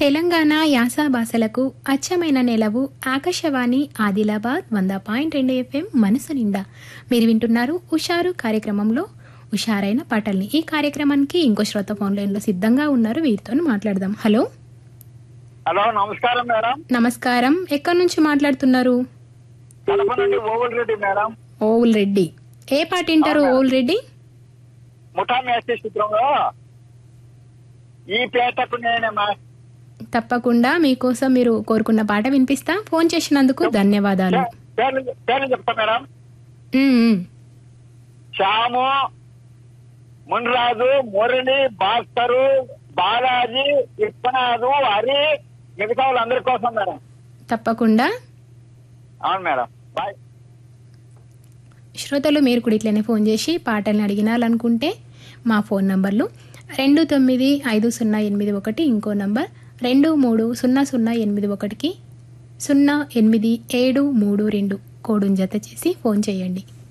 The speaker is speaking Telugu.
తెలంగాణ యాస భాషలకు అచ్చమైన నెలవు ఆకాశవాణి ఆదిలాబాద్ వంద పాయింట్ రెండు ఎఫ్ఎం మనసు నిండా మీరు వింటున్నారు ఉషారు కార్యక్రమంలో ఉషారైన పాటల్ని ఈ కార్యక్రమానికి ఇంకో శ్రోత ఫోన్ లైన్లో సిద్ధంగా ఉన్నారు వీరితో మాట్లాడదాం హలో హలో నమస్కారం మేడం నమస్కారం ఎక్కడి నుంచి మాట్లాడుతున్నారు కడప నుండి ఓవుల్ రెడ్డి మేడం ఓవుల్ రెడ్డి ఏ పాట వింటారు ఓవుల్ రెడ్డి ముఠా మేస్త్రి చిత్రంలో ఈ పేటకు నేనే మా తప్పకుండా మీకోసం మీరు కోరుకున్న పాట వినిపిస్తా ఫోన్ చేసినందుకు ధన్యవాదాలు పేర్లు పేర్లు చెప్తా మేడం ఉమ్, ఉమ్. శ్యాము మున్రాజు మురళి భాస్కరు బాలాజీ విశ్వనాథు హరి మిగతా వాళ్ళందరి కోసం మేడం తప్పకుండా అవును మేడం బాయ్ శ్రోతలు మీరు కూడా ఇట్లనే ఫోన్ చేసి పాటల్ని అడిగినాలనుకుంటే మా ఫోన్ నంబర్లు రెండు తొమ్మిది ఐదు సున్నా ఎనిమిది ఒకటి ఇంకో నంబర్ రెండు మూడు సున్నా సున్నా ఎనిమిది ఒకటికి సున్నా ఎనిమిది ఏడు మూడు రెండు కోడుని జత చేసి ఫోన్ చేయండి